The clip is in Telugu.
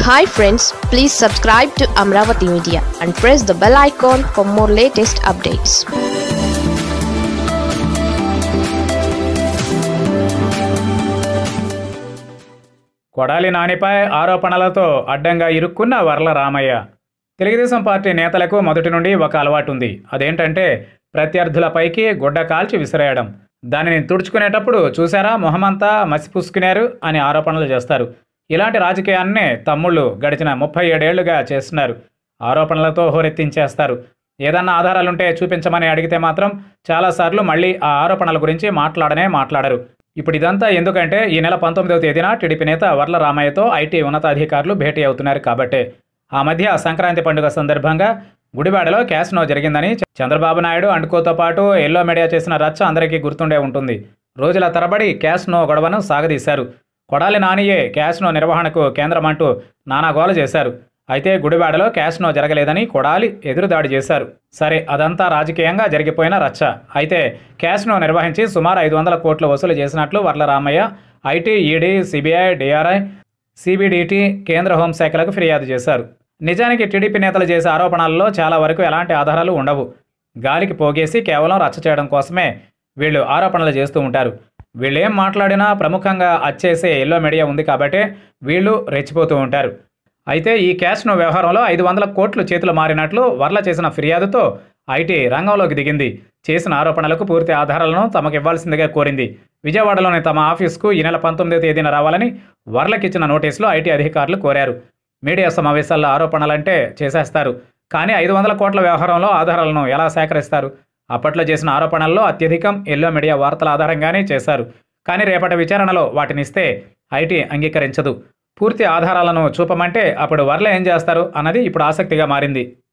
hi friends please subscribe to Amaravati media and press the bell icon for more latest updates Kodali నానిపై ఆరోపణలతో అడ్డంగా ఇరుక్కున్న వర్ల రామయ్య తెలుగుదేశం పార్టీ నేతలకు మొదటి నుండి ఒక అలవాటు ఉంది అదేంటంటే ప్రత్యర్థులపైకి గుడ్డ కాల్చి విసిరేయడం దానిని తుడుచుకునేటప్పుడు చూసారా మొహమంతా మసిపూసుకున్నారు అని ఆరోపణలు చేస్తారు ఇలాంటి రాజకీయాన్నే తమ్ముళ్ళు గడిచిన ముప్పై ఏడేళ్లుగా చేస్తున్నారు ఆరోపణలతో హోరెత్తించేస్తారు ఏదన్నా ఆధారాలుంటే చూపించమని అడిగితే మాత్రం చాలాసార్లు మళ్ళీ ఆ ఆరోపణల గురించి మాట్లాడనే మాట్లాడరు ఇప్పుడు ఇదంతా ఎందుకంటే ఈ నెల పంతొమ్మిదవ తేదీన టీడీపీ నేత వర్ల రామయ్యతో ఐటీ ఉన్నతాధికారులు భేటీ అవుతున్నారు కాబట్టే ఆ మధ్య సంక్రాంతి పండుగ సందర్భంగా గుడివాడలో క్యాస్నో జరిగిందని చంద్రబాబు నాయుడు అండుకోతో పాటు ఎల్లో మీడియా చేసిన రచ్చ అందరికీ గుర్తుండే ఉంటుంది రోజుల తరబడి క్యాస్నో గొడవను సాగదీశారు కొడాలి నానియే క్యాస్నో నిర్వహణకు కేంద్రం అంటూ నానాగోల చేశారు అయితే గుడివాడలో క్యాస్నో జరగలేదని కొడాలి ఎదురుదాడి చేశారు సరే అదంతా రాజకీయంగా జరిగిపోయిన రచ్చ అయితే క్యాస్నో నిర్వహించి సుమారు ఐదు వందల కోట్లు వసూలు చేసినట్లు Varla Ramaiah IT ED CBI DRI CBDT కేంద్ర హోంశాఖలకు ఫిర్యాదు చేశారు నిజానికి టీడీపీ నేతలు చేసే ఆరోపణల్లో చాలా వరకు ఎలాంటి ఆధారాలు ఉండవు గాలికి పోగేసి కేవలం రచ్చ చేయడం కోసమే వీళ్ళు ఆరోపణలు చేస్తూ ఉంటారు వీళ్ళు ఏం మాట్లాడినా ప్రముఖంగా అచ్చేసే ఎల్లో మీడియా ఉంది కాబట్టి వీళ్ళు రెచ్చిపోతూ ఉంటారు అయితే ఈ క్యాష్ను వ్యవహారంలో ఐదు వందల కోట్లు చేతులు మారినట్లు వర్ల చేసిన ఫిర్యాదుతో ఐటీ రంగంలోకి దిగింది చేసిన ఆరోపణలకు పూర్తి ఆధారాలను తమకు ఇవ్వాల్సిందిగా కోరింది విజయవాడలోని తమ ఆఫీస్కు ఈ నెల పంతొమ్మిదో తేదీన రావాలని వర్లకిచ్చిన నోటీసులో ఐటీ అధికారులు కోరారు మీడియా సమావేశాల్లో ఆరోపణలంటే చేసేస్తారు కానీ ఐదు వందల కోట్ల వ్యవహారంలో ఆధారాలను ఎలా సేకరిస్తారు అప్పట్లో చేసిన ఆరోపణల్లో అత్యధికం ఎల్లో మీడియా వార్తల ఆధారంగానే చేశారు కానీ రేపటి విచారణలో వాటినిస్తే ఐటీ అంగీకరించదు పూర్తి ఆధారాలను చూపమంటే అప్పుడు వర్ల ఏం చేస్తారు అన్నది ఇప్పుడు ఆసక్తిగా మారింది